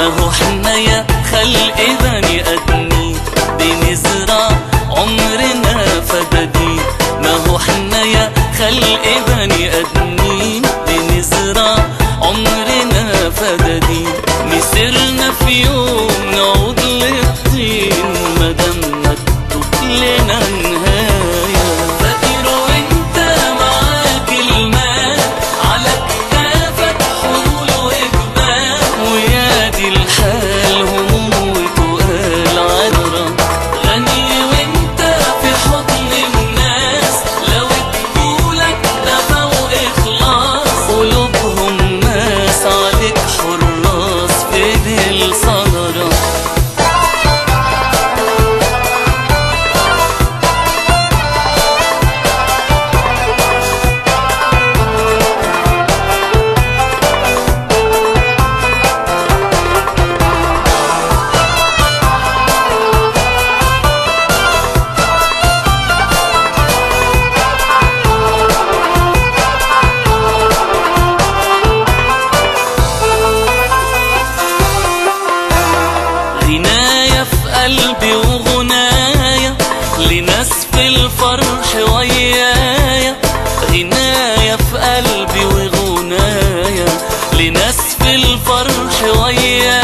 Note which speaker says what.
Speaker 1: ما هو حنا يا خلق بني ادمين بنزرع عمرنا فدادين ما هو حنا يا خلق بني ادمين بنزرع عمرنا فدادين مسرنا في يوم نعود للطين مادام مكتوب لنا نهاية فقير وانت معاك المال على كتافك حمول وإجبال ويا دي الحال هموم وتقال عذرة غني وانت في حضن الناس لو ادولك دفع وإخلاص قلوبهم ناس عليك حراس في دي الصدرة غناية في قلبي وغناية لناس في الفرح ويايا غناية في قلبي وغناية لناس في الفرح ويايا